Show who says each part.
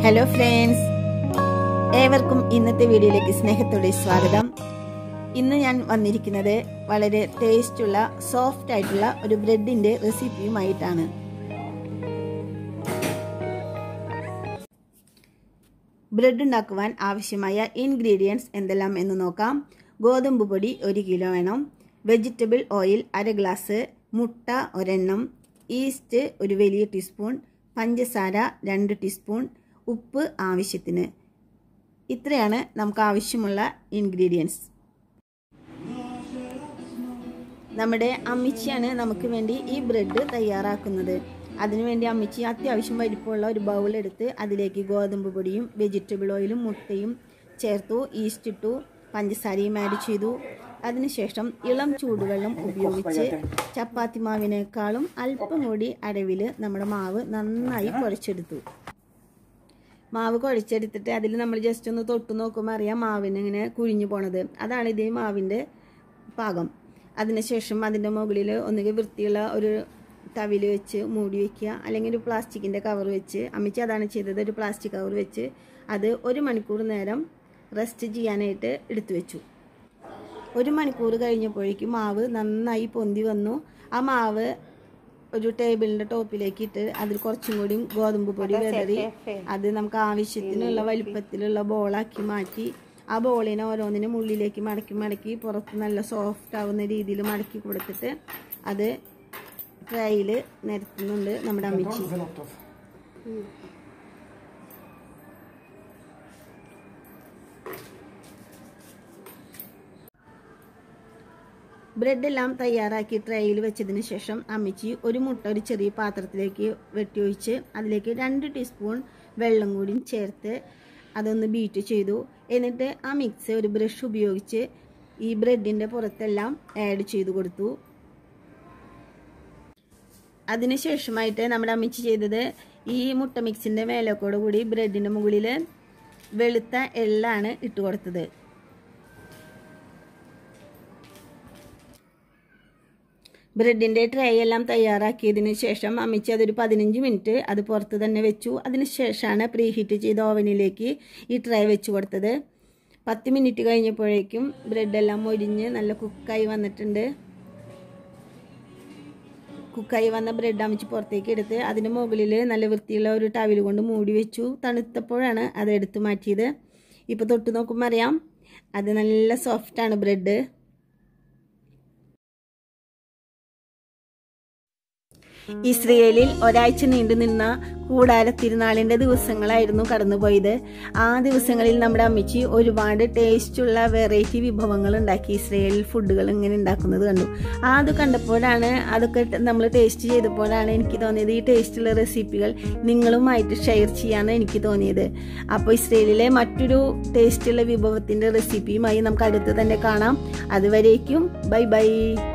Speaker 1: hello friends ഏവർക്കും ഇന്നത്തെ വീഡിയോയിലേക്ക് സ്നേഹത്തോടെ സ്വാഗതം ഇന്ന് ഞാൻ വന്നിരിക്കുന്നത് വളരെ ടേസ്റ്റുള്ള സോഫ്റ്റ് ആയിട്ടുള്ള ഒരു ബ്രെഡിന്റെ റെസിപ്പിയുമായിട്ടാണ് ബ്രെഡ് ഉണ്ടാക്കുവാൻ ആവശ്യമായ ഇൻഗ്രീഡിയൻസ് എന്തെല്ലാം എന്ന് നോക്കാം ഗോതമ്പ് പൊടി ഒരു കിലോ വേണം വെജിറ്റബിൾ ഓയിൽ അര ഗ്ലാസ് മുട്ട ഒരെണ്ണം ഈസ്റ്റ് ഒരു വലിയ ടീസ്പൂൺ പഞ്ചസാര രണ്ട് ടീസ്പൂൺ ഉപ്പ് ആവശ്യത്തിന് ഇത്രയാണ് നമുക്ക് ആവശ്യമുള്ള ഇൻഗ്രീഡിയൻസ് നമ്മുടെ അമ്മിച്ചിയാണ് നമുക്ക് വേണ്ടി ഈ ബ്രെഡ് തയ്യാറാക്കുന്നത് അതിനുവേണ്ടി അമ്മിച്ചി അത്യാവശ്യം വലിപ്പമുള്ള ഒരു ബൗൾ എടുത്ത് അതിലേക്ക് ഗോതമ്പ് പൊടിയും വെജിറ്റബിൾ ഓയിലും മുട്ടയും ചേർത്തു ഈസ്റ്റ് ഇട്ടു പഞ്ചസാരയും ആഡ് ചെയ്തു അതിനുശേഷം ഇളം ചൂടുവെള്ളം ഉപയോഗിച്ച് ചപ്പാത്തി മാവിനേക്കാളും അല്പം കൂടി അടവിൽ നമ്മുടെ മാവ് നന്നായി കുഴച്ചെടുത്തു മാവ് കുഴച്ചെടുത്തിട്ട് അതിൽ നമ്മൾ ജസ്റ്റ് ഒന്ന് തൊട്ട് നോക്കുമ്പോൾ അറിയാം മാവിന് ഇങ്ങനെ കുഴിഞ്ഞു പോണത് അതാണ് ഇതേ മാവിൻ്റെ പാകം അതിനുശേഷം അതിൻ്റെ മുകളിൽ ഒന്നുകിൽ വൃത്തിയുള്ള ഒരു തവിൽ വെച്ച് മൂടി വയ്ക്കുക അല്ലെങ്കിൽ ഒരു പ്ലാസ്റ്റിക്കിൻ്റെ കവർ വെച്ച് അമ്മിച്ച് അതാണ് ചെയ്തത് ഒരു പ്ലാസ്റ്റിക് കവർ വെച്ച് അത് ഒരു മണിക്കൂർ നേരം റെസ്റ്റ് ചെയ്യാനായിട്ട് എടുത്തു വെച്ചു ഒരു മണിക്കൂർ കഴിഞ്ഞപ്പോഴേക്കും മാവ് നന്നായി പൊന്തി വന്നു ആ മാവ് ഒരു ടേബിളിൻ്റെ ടോപ്പിലേക്ക് ഇട്ട് അതിൽ കുറച്ചും കൂടി ഗോതമ്പ് പൊടി വിതറി അത് നമുക്ക് ആവശ്യത്തിനുള്ള വലിപ്പത്തിലുള്ള ബോളാക്കി മാറ്റി ആ ബോളിനെ ഓരോന്നിനും ഉള്ളിലേക്ക് മടക്കി മടക്കി പുറത്ത് നല്ല സോഫ്റ്റ് ആവുന്ന രീതിയിൽ മടക്കി കൊടുത്തിട്ട് അത് ട്രൈയിൽ നിരത്തുന്നുണ്ട് നമ്മുടെ അമ്മിച്ചി ബ്രെഡ് എല്ലാം തയ്യാറാക്കി ട്രേയിൽ വെച്ചതിന് ശേഷം അമ്മിച്ചി ഒരു മുട്ട ഒരു ചെറിയ പാത്രത്തിലേക്ക് വെട്ടിയൊഴിച്ച് അതിലേക്ക് രണ്ട് ടീസ്പൂൺ വെള്ളം കൂടി ചേർത്ത് അതൊന്ന് ബീറ്റ് ചെയ്തു എന്നിട്ട് ആ മിക്സ് ഒരു ബ്രഷ് ഉപയോഗിച്ച് ഈ ബ്രെഡിൻ്റെ പുറത്തെല്ലാം ആഡ് ചെയ്തു കൊടുത്തു അതിനുശേഷമായിട്ട് നമ്മുടെ അമ്മിച്ചി ചെയ്തത് ഈ മുട്ട മിക്സിൻ്റെ മേലക്കോട് കൂടി ബ്രെഡിൻ്റെ മുകളിൽ വെളുത്ത എള്ളാണ് ഇട്ട് കൊടുത്തത് ബ്രെഡിൻ്റെ ട്രേ എല്ലാം തയ്യാറാക്കിയതിന് ശേഷം അമ്മിച്ച് അതൊരു പതിനഞ്ച് മിനിറ്റ് അത് പുറത്ത് തന്നെ വെച്ചു അതിന് ശേഷമാണ് പ്രീ ഹീറ്റ് ചെയ്ത ഓവനിലേക്ക് ഈ ട്രേ വെച്ച് കൊടുത്തത് പത്ത് മിനിറ്റ് കഴിഞ്ഞപ്പോഴേക്കും ബ്രെഡെല്ലാം മൊരിഞ്ഞ് നല്ല കുക്കായി വന്നിട്ടുണ്ട് കുക്കായി വന്ന ബ്രെഡ് അമിച്ച് പുറത്തേക്ക് എടുത്ത് അതിന് മുകളിൽ നല്ല വൃത്തിയുള്ള ഒരു ടവൽ കൊണ്ട് മൂടി വെച്ചു തണുത്തപ്പോഴാണ് അത് എടുത്ത് മാറ്റിയത് ഇപ്പോൾ തൊട്ട് നോക്കുമ്പോൾ അറിയാം അത് നല്ല സോഫ്റ്റാണ് ബ്രെഡ് ഇസ്രയേലിൽ ഒരാഴ്ച നീണ്ടു നിന്ന കൂടാര തിരുനാളിന്റെ ദിവസങ്ങളായിരുന്നു കടന്നുപോയത് ആ ദിവസങ്ങളിൽ നമ്മുടെ അമ്മച്ചി ഒരുപാട് ടേസ്റ്റുള്ള വെറൈറ്റി വിഭവങ്ങൾ ഉണ്ടാക്കി ഇസ്രയേലിൽ ഫുഡുകൾ ഇങ്ങനെ ഉണ്ടാക്കുന്നത് കണ്ടു ആ അത് കണ്ടപ്പോഴാണ് അതൊക്കെ നമ്മൾ ടേസ്റ്റ് ചെയ്തപ്പോഴാണ് എനിക്ക് തോന്നിയത് ഈ ടേസ്റ്റുള്ള റെസിപ്പികൾ നിങ്ങളുമായിട്ട് ഷെയർ ചെയ്യാമെന്ന് എനിക്ക് തോന്നിയത് അപ്പോൾ ഇസ്രയേലിലെ മറ്റൊരു ടേസ്റ്റുള്ള വിഭവത്തിന്റെ റെസിപ്പിയുമായി നമുക്ക് അടുത്ത് തന്നെ കാണാം അതുവരേക്കും ബൈ ബൈ